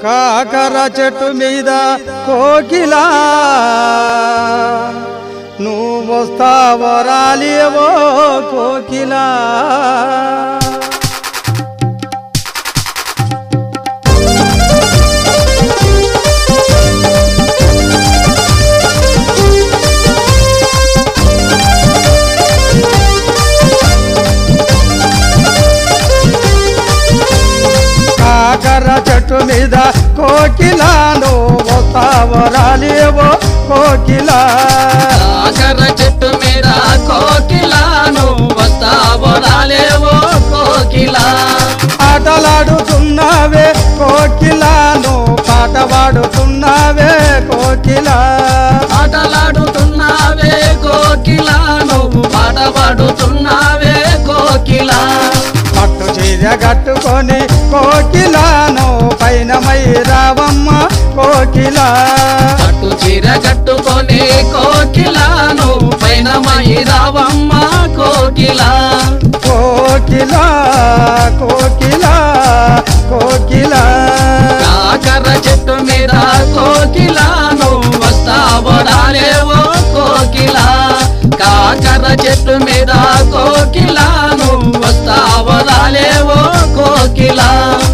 కాకర చెట్టు మీద కోకిలా నువ్వు వస్తావో రాలేవో కోకిలా కాకర చెట్టు మీద కోకిలా నువ్వు వస్తావో రాలేవో కోకిలా కాకర చెట్టు మీద కోకిలాను వస్తావో రాలేవో కోకిలా ఆటలాడుతున్నావే కోకిలాను పాట పాడుతున్నావే కోకిలా ఆటలాడుతున్నావే కోకిలా నువ్వు పాట పాడుతున్నావే కోకిలా పట్టు చీర కట్టుకొని కోకిలాను పైన మై రావమ్మ కోకిలా పట్టు చీర కట్టుకొని కోకిలా నువ్వు పైన మైరావమ్మ కోకిలా కోకిలా కోకిలా కోకిలా కాకర చెట్టు మీద కోకిలా నువ్వు వస్తావో రాలేవో కోకిలా కాకర చెట్టు మీద కోకిలా నువ్వు వస్తావో రాలేవో కోకిలా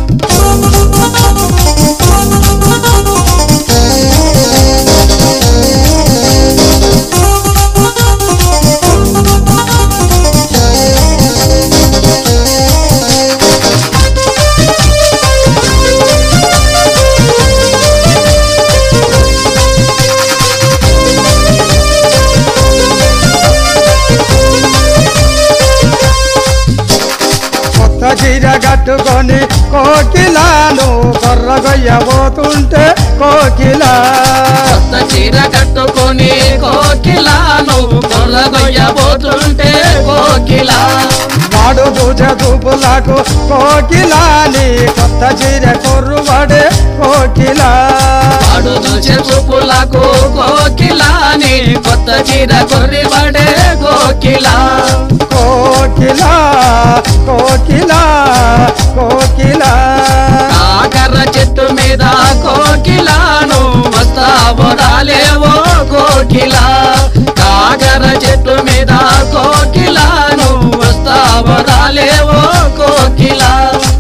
కొత్త చీర కట్టుకొని కోకిలాను కొర్రగొయ్యబోతుంటే కోకిలా కొత్త చీర కట్టుకొని కోకిలా నువ్వు కొర్రగొయ్యబోతుంటే కోకిలా వాడు దూజ దూపులకు కోకిలాని కొత్త చీర కొర్రువాడే కోకిలా వాడు చూసే చూపులకు కోకిలాని కొత్త చీర కొర్రిబడే కోకిలా కోకిలా కోకిలా కోకిలా కాకర చెట్టు మీద కోకిలాను వస్తావో రాలేవో కోకిలా కాకర చెట్టు మీద కోకిలాను వస్తావో రాలేవో కోకిలా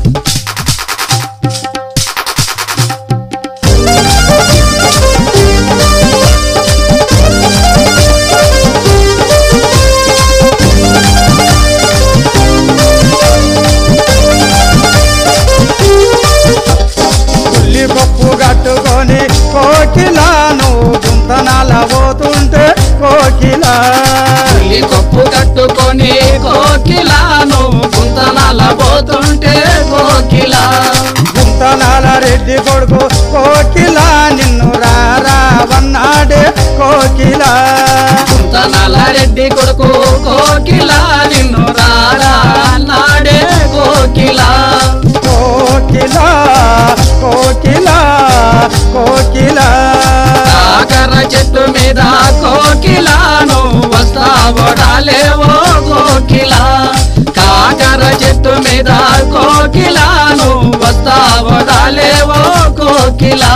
ఉల్లి పప్పు కట్టుకొని కోకిలాను గుంతనాల పోతుంటే కోకిలా ఉల్లి కప్పు కట్టుకొని కోకిలాను గుంతనాల పోతుంటే కోకిలా గుంతనాల రెడ్డి కొడుకు కోకిలా నిన్ను రారావన్నాడే కోకిలా గుంతనాల రెడ్డి కొడుకు కోకిలా నిన్ను రారా నాడే కోకిలా కోకిలా కోకిలా కోకిలా కాకర చెట్టు మీద కోకిలాను వస్తావో రాలేవో కోకిలా కాకర చెట్టు మీద కోకిలాను వస్తావో రాలేవో కోకిలా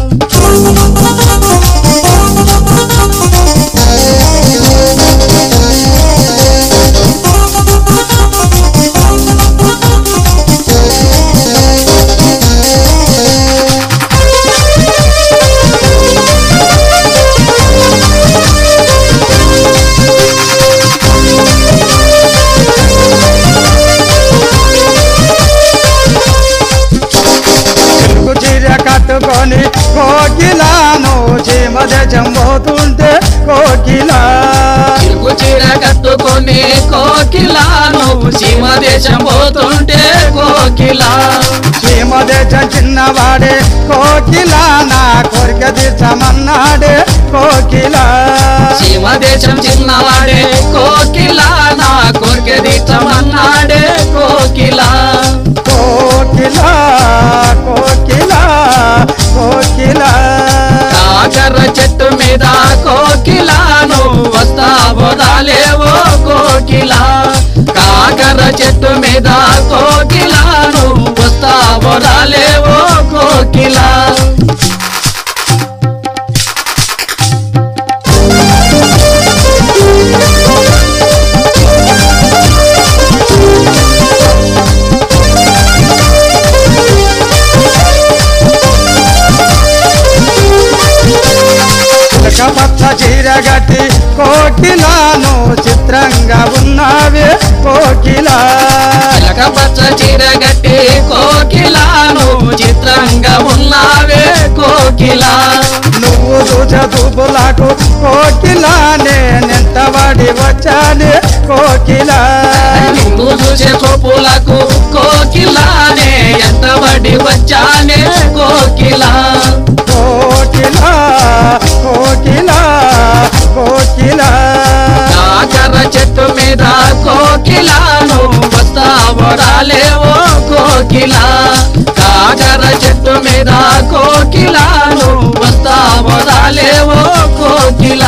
తెలుగు చీర కట్టుకొని కోకిలాను చీమ దేశం పోతుంటే కోకిలా చిరుకు చీర కట్టుకొని కోకిలా నువ్వు సీమ దేశం పోతుంటే కోకిలా చీమ దేశం చిన్నవాడే కోకిలా నా కోరిక తీర్చమన్నాడే కోకిలా సీమ దేశం చిన్నవాడే కోకిలా నా కోరిక తీర్చమన్నాడే కోకిలా కోకిలా కోకిలా కోకిలా కాకర చెట్టు మీద కోకిలాను వస్తావో రాలేవో కోకిలా కాకర చెట్టు మీద కోకిలాను వస్తావో రాలేవో కోకిలా చీరగట్టి కోకిలాను చిత్రంగా ఉన్నావే కోకిలా చిలక పచ్చ చీర గట్టి కోకిలాను చిత్రంగా ఉన్నావే కోకిలా నువ్వు చూసే చూపులకు కోకిలానే నెంటబడి వచ్చానే కోకిలా నిన్ను చూసే చూపులకు కోకిలానే ఎంతబడి వచ్చానే కోకిలా కోకిలా కోకిలా కోకిలా కాకర చెట్టు మీద కోకిలాను వస్తావో రాలేవో కోకిలా కాకర చెట్టు మీద కోకిలాను వస్తావో రాలేవో కోకిలా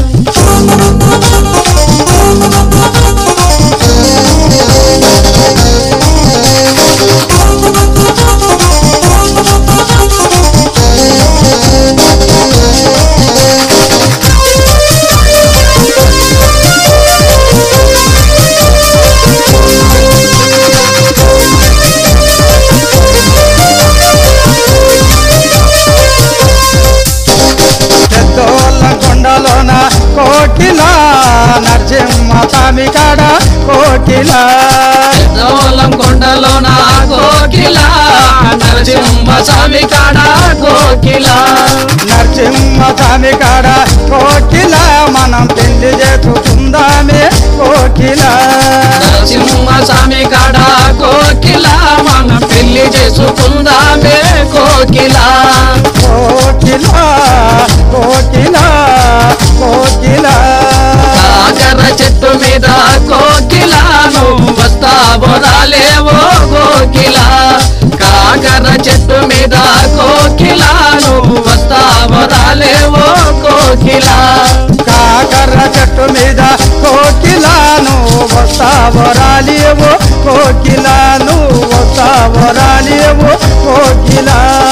పెద్దోళ్ళ కొండలోన కోకిలా నరసింహ స్వామి కాడ కోకిలా పెద్దోలం కొండలో నా కోకిలా నరసింహ స్వామి కాడ కోకిలా నరసింహ స్వామి కాడ కోకిలా మనం పెళ్లి చేసుకుందామే కోకిలా నరసింహ స్వామి కాడ కోకిలా మన పెళ్లి చేసుకుందామే కోకిలా కోకిలా కోకిలా కోకిలా కాకర చెట్టు మీద కోకిలాను వస్తావో రాలేవో కోకిలా కాకర చెట్టు మీద కోకిలాను వస్తావో రాలేవో కోకిలా కాకర్ర చెట్టు మీద కోకిలాను వస్తావో రాలేవు కోకిలాను వస్తావో రాలేవు కోకిలా